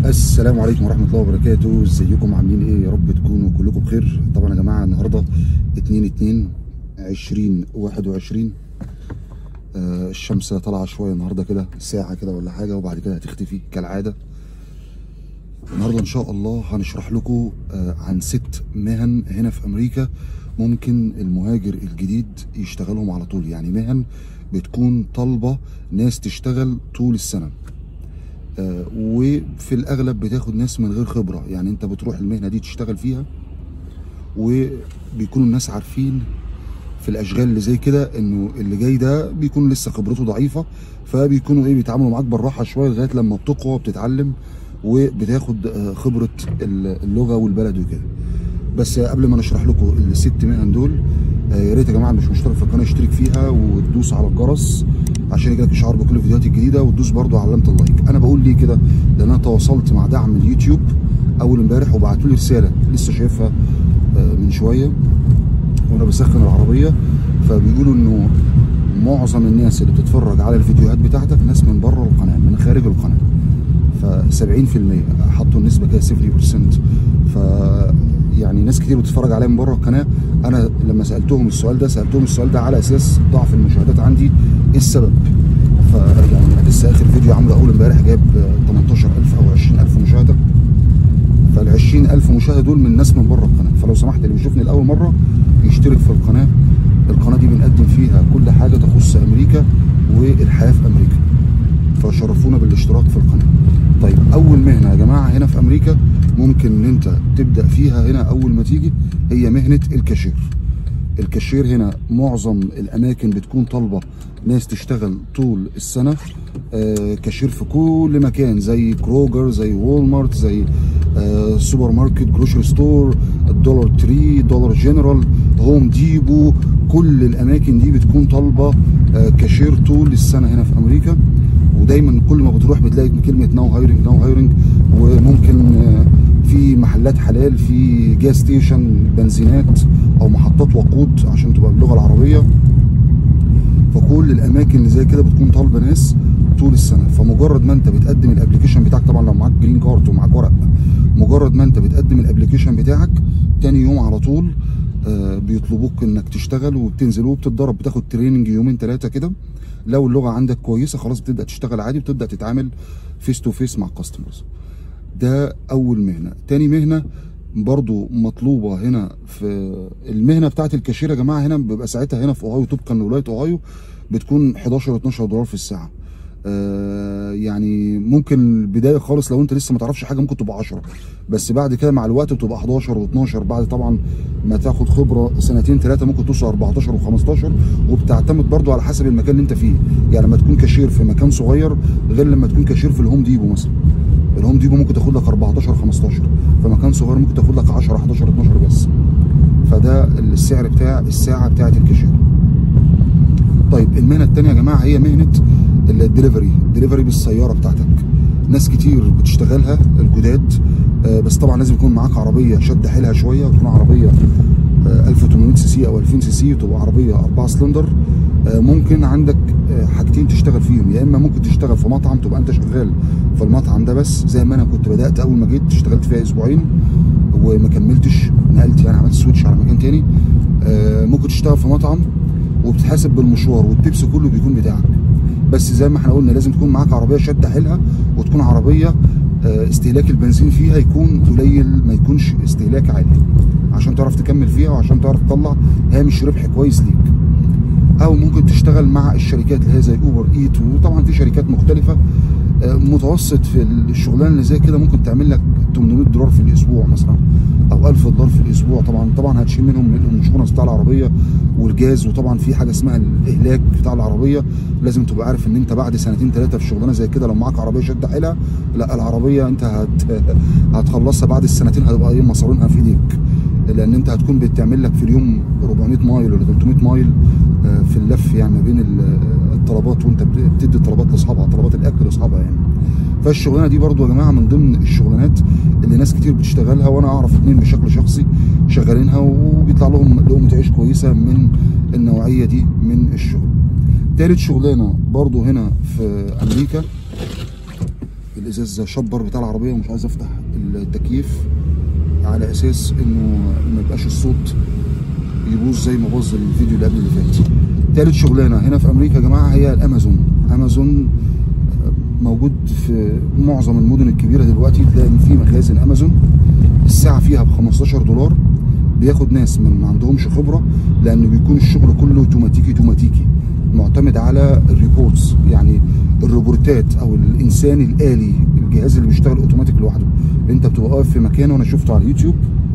السلام عليكم ورحمة الله وبركاته ازيكم عاملين ايه يا رب تكونوا كلكم بخير طبعا يا جماعة النهاردة 2 2 20 21 آه الشمس طالعة شوية النهاردة كده ساعة كده ولا حاجة وبعد كده هتختفي كالعادة النهاردة ان شاء الله هنشرح لكم آه عن ست مهن هنا في امريكا ممكن المهاجر الجديد يشتغلهم على طول يعني مهن بتكون طالبة ناس تشتغل طول السنة آه، وفي الاغلب بتاخد ناس من غير خبره يعني انت بتروح المهنه دي تشتغل فيها وبيكونوا الناس عارفين في الاشغال اللي زي كده انه اللي جاي ده بيكون لسه خبرته ضعيفه فبيكونوا ايه بيتعاملوا معاك بالراحه شويه لغايه لما بتقوى وبتتعلم وبتاخد آه، خبره اللغه والبلد وكده بس قبل ما نشرح لكم الست مهن دول آه، يا ريت يا جماعه اللي مش مشترك في القناه يشترك فيها وتدوس على الجرس عشان يجيلك اشعار بكل الفيديوهات الجديده وتدوس برضو على علامه اللايك انا بقول ليه كده لان انا تواصلت مع دعم اليوتيوب اول امبارح وبعتوا لي رساله لسه شايفها آه، من شويه وانا بسخن العربيه فبيقولوا انه معظم الناس اللي بتتفرج على الفيديوهات بتاعتك ناس من بره القناه من خارج القناه ف 70% حطوا النسبه كده 0% ف يعني ناس كتير بتتفرج عليا من بره القناه انا لما سالتهم السؤال ده سالتهم السؤال ده على اساس ضعف المشاهدات عندي ايه السبب فيعني أنا لسه اخر فيديو عامله اول امبارح جايب 18000 او 20000 مشاهده فال 20000 مشاهده دول من ناس من بره القناه فلو سمحت اللي بيشوفني لاول مره يشترك في القناه القناه دي بنقدم فيها كل حاجه تخص امريكا والحياه في امريكا فشرفونا بالاشتراك في القناه طيب اول مهنه يا جماعه هنا في امريكا ممكن ان انت تبدا فيها هنا اول ما تيجي هي مهنه الكاشير الكاشير هنا معظم الاماكن بتكون طالبه ناس تشتغل طول السنه آه كاشير في كل مكان زي كروجر زي وولمارت زي آه سوبر ماركت جروشري ستور الدولار تري دولار جنرال هوم ديبو كل الاماكن دي بتكون طالبه آه كاشير طول السنه هنا في امريكا ودايما كل ما بتروح بتلاقي كلمه ناو هايرنج ناو هايرنج وممكن آه في محلات حلال في جاز ستيشن بنزينات او محطات وقود عشان تبقى باللغه العربيه فكل الاماكن اللي زي كده بتكون طالبه ناس طول السنه فمجرد ما انت بتقدم الابلكيشن بتاعك طبعا لو معاك جرين كارد ومعاك ورق مجرد ما انت بتقدم الابلكيشن بتاعك تاني يوم على طول آه بيطلبوك انك تشتغل وبتنزل وبتتدرب بتاخد تريننج يومين ثلاثه كده لو اللغه عندك كويسه خلاص بتبدا تشتغل عادي وبتبدا تتعامل فيس تو فيس مع الكاستمرز ده اول مهنه تاني مهنه برضو مطلوبه هنا في المهنه بتاعت الكاشير يا جماعه هنا بيبقى ساعتها هنا في اوهايو طبقا لولايه اوهايو بتكون 11 12 دولار في الساعه آه يعني ممكن البدايه خالص لو انت لسه ما تعرفش حاجه ممكن تبقى 10 بس بعد كده مع الوقت بتبقى 11 و12 بعد طبعا ما تاخد خبره سنتين ثلاثه ممكن توصل 14 و15 وبتعتمد برضو على حسب المكان اللي انت فيه يعني لما تكون كاشير في مكان صغير غير لما تكون كاشير في الهوم ديبو مثلا الهوم ديبو ممكن تاخد لك 14 15 في مكان صغير ممكن تاخد لك 10 11 12 بس فده السعر بتاع الساعه بتاعت الكاشير طيب المهنه الثانيه يا جماعه هي مهنه الدليفري الدليفري بالسياره بتاعتك ناس كتير بتشتغلها الجداد آه بس طبعا لازم يكون معاك عربيه شد حيلها شويه وتكون عربيه آه 1800 سي سي او 2000 سي سي وتبقى عربيه 4 سلندر آه ممكن عندك حاجتين تشتغل فيهم يا اما ممكن تشتغل في مطعم تبقى انت شغال في المطعم ده بس زي ما انا كنت بدات اول ما جيت اشتغلت فيها اسبوعين وما كملتش نقلت يعني عملت سويتش على مكان تاني ممكن تشتغل في مطعم وبتحاسب بالمشوار والتبس كله بيكون بتاعك بس زي ما احنا قلنا لازم تكون معاك عربيه شد حيلها وتكون عربيه استهلاك البنزين فيها يكون قليل ما يكونش استهلاك عالي عشان تعرف تكمل فيها وعشان تعرف تطلع هامش ربح كويس ليك او ممكن تشتغل مع الشركات اللي هي زي اوبر ايت وطبعا في شركات مختلفه متوسط في الشغلانه اللي زي كده ممكن تعمل لك 800 دولار في الاسبوع مثلا او 1000 دولار في الاسبوع طبعا طبعا هتشيل منهم الانشورنس بتاع العربيه والجاز وطبعا في حاجه اسمها الاهلاك بتاع العربيه لازم تبقى عارف ان انت بعد سنتين ثلاثه في شغلانه زي كده لو معاك عربيه شد حيلها لا العربيه انت هت هتخلصها بعد السنتين هتبقى ايه مصارينها في ايديك لان انت هتكون بتعمل لك في اليوم 400 مايل ولا 300 مايل في اللف يعني ما بين الطلبات وانت بتدي طلبات لاصحابها طلبات الاكل لاصحابها يعني فالشغلانه دي برضو يا جماعه من ضمن الشغلانات اللي ناس كتير بتشتغلها وانا اعرف اتنين بشكل شخصي شغالينها وبيطلع لهم لقمه عيش كويسه من النوعيه دي من الشغل تالت شغلانه برضو هنا في امريكا الازاز شبر بتاع العربيه ومش عايز افتح التكييف على اساس انه ما يبقاش الصوت يبوظ زي ما باظ الفيديو اللي قبل اللي فات تالت شغلانه هنا في امريكا يا جماعه هي الامازون امازون موجود في معظم المدن الكبيره دلوقتي تلاقي ان في مخازن امازون الساعه فيها ب 15 دولار بياخد ناس من ما عندهمش خبره لانه بيكون الشغل كله اوتوماتيكي اوتوماتيكي معتمد على الريبورتس يعني الروبورتات او الانسان الالي الجهاز اللي بيشتغل اوتوماتيك لوحده انت بتبقى واقف في مكان وانا شفته على اليوتيوب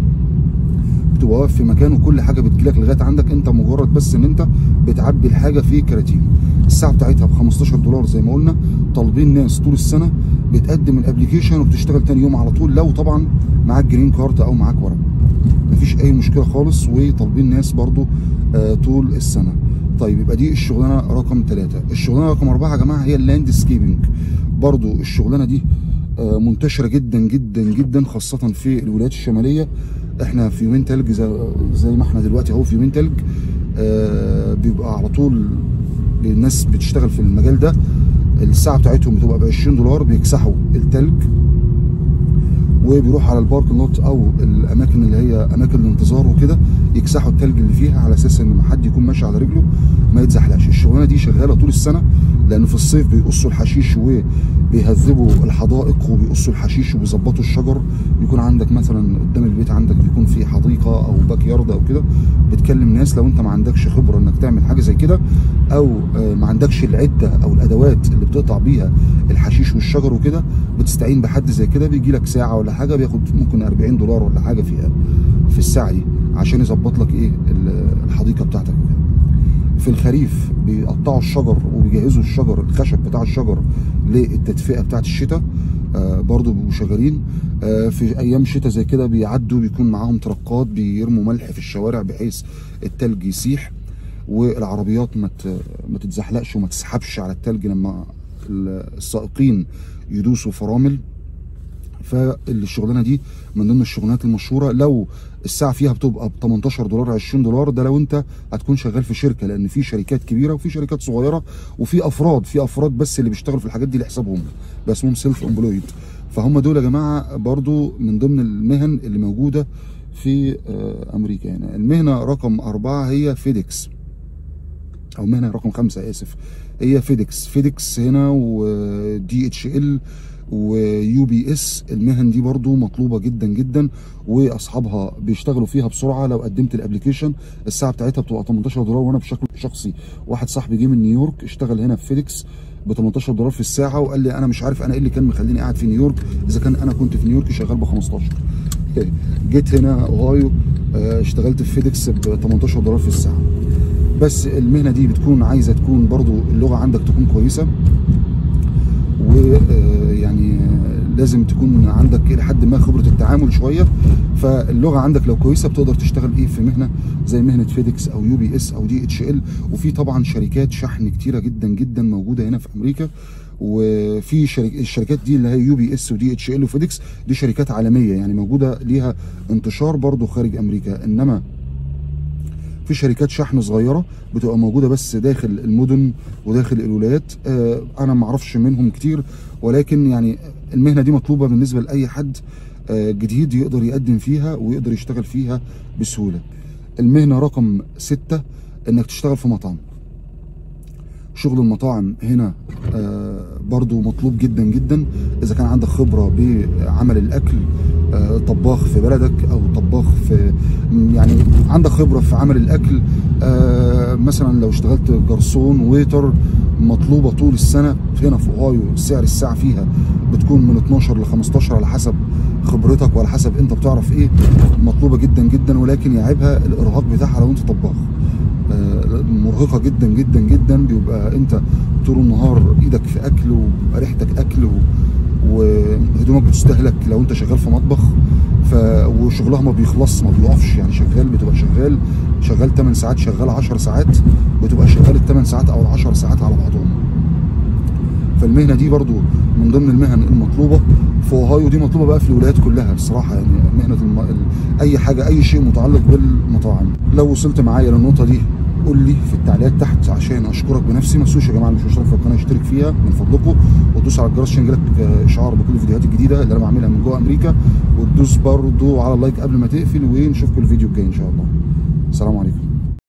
بتبقى واقف في مكان وكل حاجه بتجيلك لغايه عندك انت مجرد بس ان انت بتعبي الحاجه في كراتين الساعه بتاعتها ب 15 دولار زي ما قلنا طالبين ناس طول السنه بتقدم الابلكيشن وبتشتغل تاني يوم على طول لو طبعا معاك جرين كارد او معاك ورق مفيش اي مشكله خالص وطالبين ناس برضو آه طول السنه طيب يبقى دي الشغلانه رقم ثلاثة الشغلانه رقم أربعة يا جماعه هي اللاند سكيبنج برضو الشغلانه دي آه منتشره جدا جدا جدا خاصه في الولايات الشماليه احنا في يومين تلج زي, زي ما احنا دلوقتي اهو في يومين تلج آه بيبقى على طول الناس بتشتغل في المجال ده الساعه بتاعتهم بتبقى ب 20 دولار بيكسحوا التلج وبيروح على البارك لوت او الاماكن اللي هي اماكن الانتظار وكده يكسحوا التلج اللي فيها على اساس ان ما حد يكون ماشي على رجله ما يتزحلقش الشغلانه دي شغاله طول السنه لان في الصيف بيقصوا الحشيش وبيهذبوا الحدائق وبيقصوا الحشيش وبيظبطوا الشجر بيكون عندك مثلا قدام البيت عندك بيكون في حديقه او باك يارد او كده بتكلم ناس لو انت ما عندكش خبره انك تعمل حاجه زي كده او ما عندكش العده او الادوات اللي بتقطع بيها الحشيش والشجر وكده بتستعين بحد زي كده بيجي لك ساعه ولا حاجه بياخد ممكن 40 دولار ولا حاجه فيها في الساعه دي عشان يظبط لك ايه الحديقه بتاعتك وكده في الخريف بيقطعوا الشجر وبيجهزوا الشجر الخشب بتاع الشجر للتدفئه بتاعت الشتاء آه برضه بيبقوا شغالين آه في ايام شتاء زي كده بيعدوا بيكون معاهم ترقات بيرموا ملح في الشوارع بحيث التلج يسيح والعربيات ما ما تتزحلقش وما تسحبش على التلج لما السائقين يدوسوا فرامل فالشغلانه دي من ضمن الشغلانات المشهوره لو الساعه فيها بتبقى ب 18 دولار 20 دولار ده لو انت هتكون شغال في شركه لان في شركات كبيره وفي شركات صغيره وفي افراد في افراد بس اللي بيشتغلوا في الحاجات دي لحسابهم بس اسمهم سيلف امبلويد فهم دول يا جماعه برضو من ضمن المهن اللي موجوده في امريكا يعني المهنه رقم اربعه هي فيديكس او مهنه رقم خمسه اسف هي فيديكس فيديكس هنا ودي اتش ال ويو بي اس المهن دي برضو مطلوبه جدا جدا واصحابها بيشتغلوا فيها بسرعه لو قدمت الابلكيشن الساعه بتاعتها بتبقى 18 دولار وانا بشكل شخصي واحد صاحبي جه من نيويورك اشتغل هنا في فيديكس ب 18 دولار في الساعه وقال لي انا مش عارف انا ايه اللي كان مخليني قاعد في نيويورك اذا كان انا كنت في نيويورك شغال ب 15 جيت هنا اوهايو اشتغلت في فيديكس ب 18 دولار في الساعه بس المهنه دي بتكون عايزه تكون برضو اللغه عندك تكون كويسه ويعني لازم تكون عندك الى حد ما خبره التعامل شويه فاللغه عندك لو كويسه بتقدر تشتغل ايه في مهنه زي مهنه فيديكس او يو بي اس او دي اتش ال وفي طبعا شركات شحن كتيره جدا جدا موجوده هنا في امريكا وفي شرك... الشركات دي اللي هي يو بي اس ودي اتش ال وفيديكس دي شركات عالميه يعني موجوده ليها انتشار برضو خارج امريكا انما في شركات شحن صغيره بتبقى موجوده بس داخل المدن وداخل الولايات آه انا ما اعرفش منهم كتير ولكن يعني المهنه دي مطلوبه بالنسبه لاي حد آه جديد يقدر يقدم فيها ويقدر يشتغل فيها بسهوله المهنه رقم ستة انك تشتغل في مطعم شغل المطاعم هنا آه برضو مطلوب جدا جدا اذا كان عندك خبره بعمل الاكل آه طباخ في بلدك او طباخ في يعني عندك خبره في عمل الاكل آه مثلا لو اشتغلت جرسون ويتر مطلوبه طول السنه هنا في اوهايو سعر الساعه فيها بتكون من 12 ل 15 على حسب خبرتك وعلى حسب انت بتعرف ايه مطلوبه جدا جدا ولكن يعيبها الارهاق بتاعها لو انت طباخ مرهقه جدا جدا جدا بيبقى انت طول النهار ايدك في اكل وبيبقى ريحتك اكل و... وهدومك بتستهلك لو انت شغال في مطبخ ف... وشغلها ما بيخلص ما بيقفش يعني شغال بتبقى شغال شغال 8 ساعات شغال 10 ساعات بتبقى شغال ال 8 ساعات او ال 10 ساعات على بعضهم فالمهنه دي برضو من ضمن المهن المطلوبه في اوهايو دي مطلوبه بقى في الولايات كلها الصراحه يعني مهنه الم... اي حاجه اي شيء متعلق بالمطاعم لو وصلت معايا للنقطه دي قول لي في التعليقات تحت عشان اشكرك بنفسي ما تنسوش يا جماعه اللي مش مشترك في القناه اشترك فيها من فضلكم وتدوس على الجرس عشان يجيلك آه، اشعار بكل الفيديوهات الجديده اللي انا بعملها من جوه امريكا وتدوس برضو على اللايك قبل ما تقفل ونشوفكم الفيديو الجاي ان شاء الله السلام عليكم